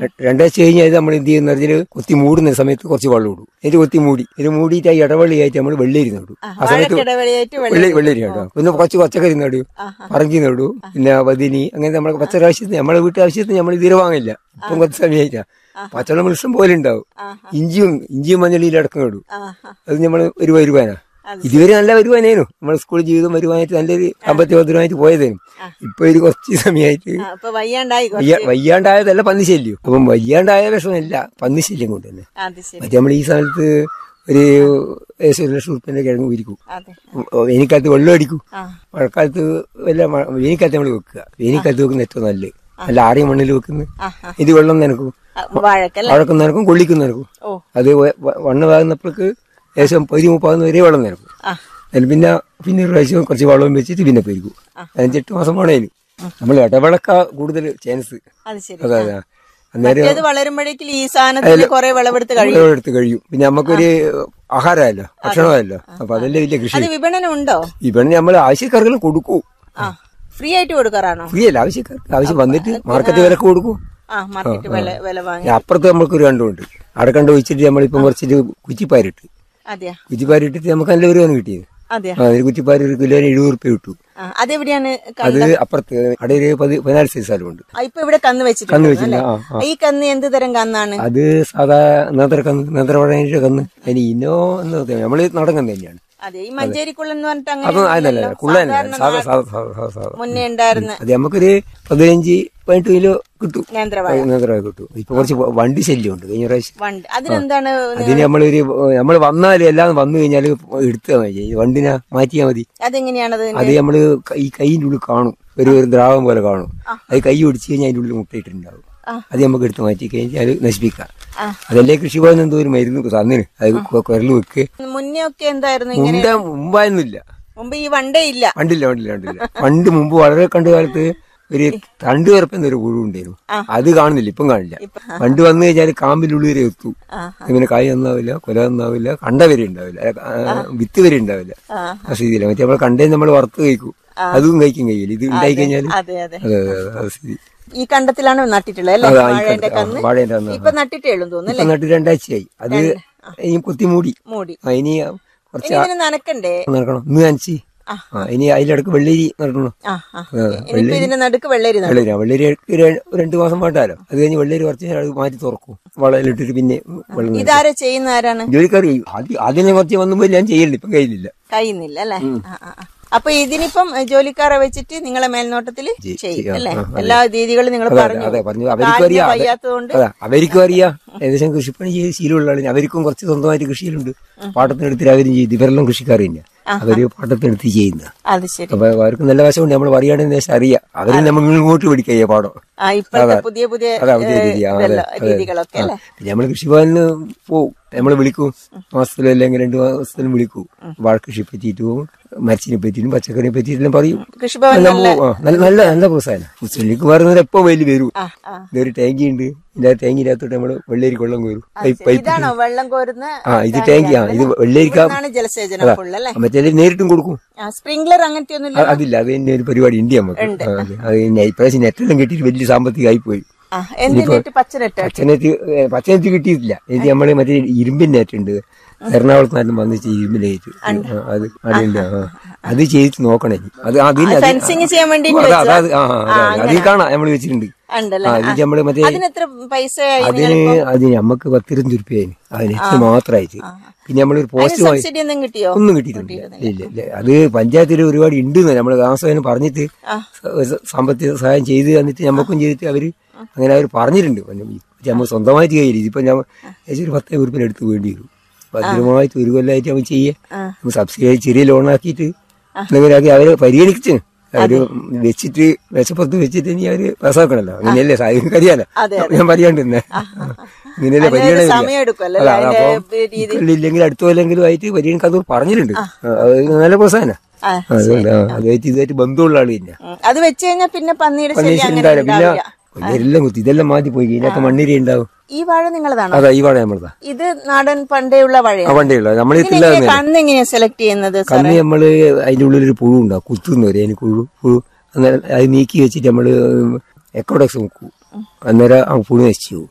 രണ്ടാഴ്ച കഴിഞ്ഞാൽ ഇത് നമ്മൾ എന്ത് ചെയ്യുന്ന പറഞ്ഞാൽ കൊത്തി മൂടുന്ന സമയത്ത് കുറച്ച് വെള്ളം ഇടും എന്നിട്ട് കൊത്തി മൂടി ഇത് മൂടിയിട്ട് ആ ഇടവള്ളിയായിട്ട് നമ്മൾ വെള്ളരി നടും ആ സമയത്ത് വാഴക്കിടവഴിയായിട്ട് വെള്ളം വെള്ളരി വെള്ളരി നടും പിന്നെ കുറച്ച് പച്ചക്കറി നടും പറങ്കി നടും പിന്നെ വതിനി അങ്ങനെ നമ്മളെ പച്ചക്കറി ആവശ്യത്തിന് നമ്മളെ വീട്ടു ആവശ്യത്തിന് നമ്മൾ ഇതിരെ വാങ്ങില്ല ഇപ്പം കുറച്ച് സമയമായിട്ടാ പച്ചവെള്ളം ഇഷ്ടം പോലെ ഉണ്ടാവും ഇഞ്ചിയും ഇഞ്ചിയും മഞ്ഞളിയിൽ അടക്കം നടും അത് നമ്മൾ ഒരു വരുവാനാ ഇതുവരെ നല്ല വരുവാനേനു നമ്മുടെ സ്കൂൾ ജീവിതം വരുവാനായിട്ട് നല്ലൊരു സാമ്പത്തിക ഭദ്രമായിട്ട് പോയതേനു ഇപ്പൊ ഒരു കുറച്ച് സമയമായിട്ട് ആ, അപ്പൊ വയ്യാണ്ടായി കുറച്ച്. വയ്യ- വയ്യാണ്ടായതല്ല പന്നിശല്യം അപ്പം വയ്യാണ്ടായ വിഷമല്ല പന്നിശല്യം കൊണ്ട് തന്നെ അത് ശരി മറ്റേ നമ്മൾ ഈ സ്ഥലത്ത് ഒരു ഏകദേശം ഒരു ലക്ഷം റുപ്യന്റെ കിഴങ്ങ് വിരിക്കും അതെ വേനൽക്കാലത്ത് വെള്ളം അടിക്കും ആ മഴക്കാലത്ത് വല്ല മഴ- വേനൽക്കാലത്ത് നമ്മൾ വെക്കുക വേനൽക്കാലത്ത് വെക്കുന്ന ഏറ്റവും നല്ലത് നല്ല ആറിയ മണ്ണിൽ വെക്കുന്നത് ആ ഇത് വെള്ളം നനക്കും ആ, വാഴക്കല്ലേ വഴക്കം നനക്കും കൊള്ളിക്കും നനക്കും ഓ അത് വ- വ- വണ്ണ് വാകുന്നപ്പോഴേക്ക് ഏകദേശം പതി മുപ്പാകുന്ന വരെ വെള്ളം നനക്കും ആ അതിൽ പിന്നെ പിന്നെ ഒരു പ്രാവശ്യം കുറച്ച് വെള്ളം വെച്ചിട്ട് പിന്നെ പെരുക്കും അഞ്ചെട്ട് മാസം വേണേന് നമ്മൾ ഇടവിളക്ക കൂടുതൽ ചാൻസ് അത് ശരി അതെ അതെ അന്നേരം ഇത് വളരുമ്പോഴേക്കും ഈ സാധനത്തിന് കുറെ വിളവെടുത്ത് കഴിയും വിളവ് എടുത്ത് കഴിയും പിന്നെ നമുക്കൊരു ആഹാരമല്ലോ ഭക്ഷണമല്ലോ അപ്പൊ അതല്ലേ വലിയ കൃഷി അത് വിപണനം ഉണ്ടോ ഇവണ് നമ്മൾ ആവശ്യക്കാർക്കെല്ലാം കൊടുക്കൂ ആ ഫ്രീ ആയിട്ട് കൊടുക്കാറാണോ ഫ്രീ അല്ല ആവശ്യക്കാർക്ക് ആവശ്യം വന്നിട്ട് മാർക്കറ്റ് വിലക്ക് കൊടുക്കും ആ മാർക്കറ്റ് വില വില വാങ്ങി പിന്നെ അപ്പുറത്ത് നമുക്കൊരു കണ്ടുണ്ട് അവിടെ കണ്ട് വെച്ചിട്ട് നമ്മളിപ്പം കുറച്ചിട്ട് കുറ്റിപ്പാരിട്ട് അതെയാ കുറ്റിപ്പാരിട്ടിട്ട് നമുക്ക് നല്ല വരുവാണ് കിട്ടിയത് അതെയാ ആ ഒരു കുറ്റിപ്പാരി ഒരു കിലോന് എഴുപത് റുപ്യ കിട്ടു ആ, അതെവിടെയാണ് ക- അത് അപ്പുറത്ത് അവിടെ ഒരു പതി പതിനാല് സൈസ് സ്ഥലമുണ്ട് ആ, ഇപ്പൊ ഇവിടെ കന്ന് വെച്ചിട്ടുണ്ട് കന്ന് വെച്ചില്ല ആ ആ ഈ കന്ന് എന്ത് തരം കന്നാണ് അത് സാധാ നേന്ത്ര കന്ന് നേന്ത്ര പഴയ കന്ന് അതിന് ഇനോ എന്ന് പറയാം. നമ്മള് നാടൻ കന്ന് തന്നെയാണ് അതെ ഈ മഞ്ചേരിക്കുള്ളൻ എന്ന് പറഞ്ഞിട്ട് അപ്പൊ അങ്ങനെ അതല്ല ഇല്ലല്ലോ. കുള്ളനല്ല സാധാരണ സാധാ നാ- സാധാ സാധാ സാധാ സാധാ മുന്നേ ഉണ്ടായിരുന്ന അത് നമുക്കൊരു പതിനഞ്ച് പതിനെട്ട് കിലോ കിട്ടും നേന്ത്രവാഴ നേന്ത്രവാഴ കിട്ടും ഇപ്പൊ കുറച്ച് വണ്ടി ശല്യമുണ്ട് കഴിഞ്ഞ പ്രാവശ്യം വണ്ട് അതിനെന്താണ് അതിന് നമ്മളൊരു നമ്മൾ വന്നാലും എല്ലാം വന്നു കഴിഞ്ഞാൽ എടുത്താൽ മതി ഈ വണ്ടിനെ മാറ്റിയാൽ മതി അതെങ്ങനെയാണത് അത് നമ്മള് ക- ഈ കൈയിന്റെ ഉള്ളിൽ കാണും ഒരു ഒരു ദ്രാവകം പോലെ കാണും അത് കൈ ഒടിച്ചു കഴിഞ്ഞാൽ അതിന്റെ ഉള്ളിൽ മുട്ടയിട്ടുണ്ടാവും ആ. അത് നമുക്ക് എടുത്ത് മാറ്റി കഴിഞ്ഞാൽ നശിപ്പിക്കാം ആ. അതല്ലേ കൃഷിഭവൻ എന്തോ ഒരു മരുന്ന് തന്നിന് അത് കുരൽ വെക്ക് മുന്നേ ഒക്കെ എന്തായിരുന്നു ഇങ്ങനെ മുമ്പേ മുമ്പായൊന്നുമില്ല മുമ്പ് ഈ വണ്ടേ ഇല്ല പണ്ടില്ല പണ്ടില്ല പണ്ടില്ല പണ്ട് മുമ്പ് വളരെ കണ്ട കാലത്ത് ഒരു തണ്ട് വരപ്പെന്ന ഒരു പുഴു ഉണ്ടായിരുന്നു അത് കാണുന്നില്ല ഇപ്പം കാണില്ല പണ്ട് വന്നു കഴിഞ്ഞാൽ കാമ്പിനുള്ളിൽ വരെ എത്തു ആ. ഇങ്ങനെ കായ് നന്നാവില്ല കൊല നന്നാവില്ല കണ്ട വരെ ഉണ്ടാവില്ല ആ, വിത്ത് വരെ ഉണ്ടാവില്ല ആ. ആ സ്ഥിതിയില്ല മറ്റേ നമ്മൾ കണ്ടേ നമ്മൾ വറുത്ത് കഴിക്കും അതും കഴിക്കും കഴിയില്ല ഇത് ഉണ്ടായി കഴിഞ്ഞാൽ അതെ അതെ അതെ അതെ അതെ ആ സ്ഥിതി ഈ കണ്ടത്തിലാണ് നട്ടിട്ടുള്ളത് അല്ലേ അതെ, ഈ വാഴേന്റെ കണ്ടത്തിൽ, ആ, കന്ന് വാഴേന്റെ കന്ന്, ഇപ്പൊ നട്ടിട്ടേ ഉള്ളൂ തോന്നുന്നു ഇപ്പൊ നട്ട് രണ്ടാഴ്ചയായി അത് ഇനി കുത്തി മൂടി മൂടി ആ, ഇനി കുറച്ച് ഇനി ഇതിന് നനക്കണ്ടേ നടക്കണം ഇന്ന് നനച്ച് ആ. ആ ഇനി അതിലടക്ക് വെള്ളരി നടക്കണം ആ ആ ഇനിയിപ്പോ ഇതിന്റെ നടുക്ക് വെള്ളരി നടും വെള്ളരി വെള്ളരി ഒരു രണ്ട് മാസം പാട്ടാലോ അത് കഴിഞ്ഞ് വെള്ളരി കുറച്ച് കഴിഞ്ഞാൽ അത് മാറ്റി തുറക്കും വളയിലിട്ടിട്ട് പിന്നെ വെള്ളം നനയ്ക്കും. ഇതാരാ ചെയ്യുന്ന ആരാണ് ജോലിക്കാർ ചെയ്യും ആദ്യം ആദ്യം കുറച്ച് വന്നുമ്പോൾ ഞാൻ ചെയ്യലില്ല ഇപ്പം കയ്യിലില്ല കഴിയുന്നില്ല അല്ലേ ആ, ആ, ആ. അപ്പൊ ഇതിനിപ്പം ഏ, ജോലിക്കാരെ വെച്ചിട്ട് നിങ്ങളെ മേൽനോട്ടത്തിൽ ചെയ്യും ചെയ്യും. അല്ലേ ആ, അതെ. എല്ലാ രീതികളും നിങ്ങൾ അതെ, പറഞ്ഞു അതെ പറഞ്ഞു അവർക്കും കാലിന് അറിയാം അതെ. വയ്യാത്തതുകൊണ്ട് അതെ അവർക്കും അറിയാം ഏകദേശം കൃഷിപ്പണി ചെയ്ത് ശീലമുള്ള ആളിന് അവർക്കും കുറച്ച് സ്വന്തമായിട്ട് കൃഷിയിലുണ്ട് പാട്ടത്തിനെടുത്തിട്ട് അവരും ചെയ്ത് ഇവരെല്ലാം കൃഷിക്കാർ തന്നെയാ അവര് പാട്ടത്തിനെടുത്ത് ചെയ്യുന്ന അത് ശരി അപ്പൊ അവർക്ക് നല്ല വശമുണ്ട് നമ്മൾ പറയുകയാണെങ്കിൽ ദേശം അറിയാം അവര് നമ്മൾ ഇങ്ങോട്ട് പിടിക്കുക പാടം ആ ഇപ്പോഴത്തെ പുതിയ പുതിയ അതാ പുതിയ ഏ, രീതി ആ, അതെ ഇതല്ലോ, അതെ. രീതികളൊക്കെ ആ. അല്ലേ പിന്നെ നമ്മൾ കൃഷിഭവനിന് പോവും നമ്മൾ വിളിക്കും മാസത്തിലും അല്ലെങ്കിൽ രണ്ടു മാസത്തിലും വിളിക്കും വാഴകൃഷിയെ പറ്റിയിട്ടും മരച്ചിനെ പറ്റിയിട്ടും പച്ചക്കറിയെ പറ്റിയിട്ടെല്ലാം പറയും കൃഷിഭവൻ എല്ലാം പോവും. ആ, നല്ല നല്ല നല്ല പ്രോത്സാഹനം മുസ്ലിംക്ക് പറയുന്നത് എപ്പോ വലിയ വരും ആ ആ ഇതൊരു ടാങ്കി ഉണ്ട് ഇതിന്റെ ടാങ്കിനകത്തോട്ട് നമ്മള് വെള്ളേരി കൊള്ളം കോരും പൈപ്പ് പൈപ്പ് ഇതാണോ വെള്ളം കോരുന്ന ആ ഇത് ടാങ്കി ആ ഇത് വെള്ളേരിക്ക ഇതാണ് ജലസേചനം ഫുള്ള് അല്ലേ മറ്റേ നേരിട്ടും കൊടുക്കും ആ സ്പ്രിംഗ്ലർ അങ്ങനത്തെ ഒന്നും അ- അതില്ല അത് തന്നെ ഒരു പരിപാടി ഉണ്ട് നമുക്ക് ആ, അതെ. അത് പിന്നെ ഇപ്രാവശ്യം നെറ്റെല്ലാം കിട്ടിയിട്ട് വലിയ സാമ്പത്തികമായി പോയി ആ എന്തിനായിട്ട് പച്ചനെട്ട് പച്ചനെറ്റ് ഏ, പച്ചനെറ്റ് കിട്ടിയിട്ടില്ല എനിക്ക് നമ്മള് മറ്റേ ഇരുമ്പിന്റെ നെറ്റ് ഉണ്ട് എറണാകുളത്ത് നിന്നും വന്നിട്ട് ഇരുമ്പിന്റെ നെറ്റ് അത് അതുണ്ട് ആ അത് ചെയ്തിട്ട് നോക്കണേ ഇനി. അത് അതിന് അത് ഫെൻസിങ് ചെയ്യാൻ വേണ്ടിട്ട് അതാ, അതാ, അത്, ആ, ആ, അതാ, അതിൽ കാണാം നമ്മൾ വെച്ചിട്ടുണ്ട് ഉണ്ടല്ലേ ആ ഇത് നമ്മള് മറ്റേ അതിന് എത്ര പൈസ അതിന് അതിന് നമുക്ക് പത്തിരുപത് രൂപയായി ആ നെറ്റ് മാത്രമായിട്ട് പിന്നെ നമ്മളൊരു പോസ്റ്റ് വാങ്ങി സബ്സിഡി എന്തെങ്കിലും കിട്ടിയോ ഒന്നും കിട്ടിയിട്ടില്ല ഇല്ല ഇല്ല അത് പഞ്ചായത്തിൽ ഒരുപാട് ഉണ്ട് നമ്മൾ താമസം പറഞ്ഞിട്ട് സ- സാമ്പത്തിക സഹായം ചെയ്ത് തന്നിട്ട് നമുക്കും ചെയ്തിട്ട് അവര് അങ്ങനെ അവർ പറഞ്ഞിട്ടുണ്ട് പിന്നെ നമ്മൾ സ്വന്തമായിട്ട് കയ്യിൽ ഇതിപ്പോ ഞാൻ ഏകദേശം ഒരു പത്തേ ഉറുപ്പിന് എടുത്ത് വേണ്ടി വരും ഭദ്രമായിട്ട് ഒരു കൊല്ലമായിട്ട് അവൻ ചെയ്യേ നമ്മൾ സബ്സിഡി ചെറിയ ലോണാക്കിയിട്ട് എന്തെങ്കിലും ആക്കി അവരെ പരിഗണിച്ചു അവര് വെച്ചിട്ട് വിശപ്പുറത്ത് വെച്ചിട്ട് ഇനി അവര് പാസ്സാക്കണല്ലോ അങ്ങനെയല്ലേ സാഹിബ് അറിയാലോ ഞാൻ പറയാണ്ടിരുന്നേ ഇങ്ങനെയല്ലേ പരിഗണന സമയം എടുക്കുമല്ലോ അല്ല, അല്ലേ? അപ്പൊ അതിന്റെ രീതി ഇല്ലെങ്കിൽ അടുത്ത കൊല്ലെങ്കിലും ആയിട്ട് പരിഗണിക്കാൻ അത് പറഞ്ഞിട്ടുണ്ട് ആ, അത് നല്ല പ്രോത്സാഹന ആ, അതുകൊണ്ട് ആ, അതുമായിട്ട് ഇതുമായിട്ട് ബന്ധമുള്ള ആള് തന്നെ ഉം. അത് വെച്ച് കഴിഞ്ഞാൽ പിന്നെ പന്നിയുടെ ശല്യം പന്നീര് അങ്ങനെ ഉണ്ടാവില്ല പിന്നെ ഉണ്ടാവില്ല എല്ലാം കുത്തി ഇതെല്ലാം മാറ്റി പോയി ഇതിനകത്ത് മണ്ണിരി ഉണ്ടാവും ഈ വാഴ നിങ്ങളതാണോ അതാ ഈ വാഴ നമ്മളതാ ഇത് നാടൻ പണ്ടേയുള്ള ആ വാഴയാണ് വണ്ടിയുള്ള നമ്മൾ ഇതിനെങ്ങനെയാ കന്ന് എങ്ങനെയാ സെലക്ട് ചെയ്യുന്നത് സാർ കന്ന് നമ്മള് അതിന്റെ ഉള്ളിൽ ഒരു പുഴു ഉണ്ടാവും കുത്തുന്ന വരെ അതിന് പുഴു പുഴു അന്നേരം അത് നീക്കി വെച്ചിട്ട് നമ്മള് എക്കോഡക്സ് നോക്കും അന്നേരം ആ പുഴു നശിച്ചു പോകും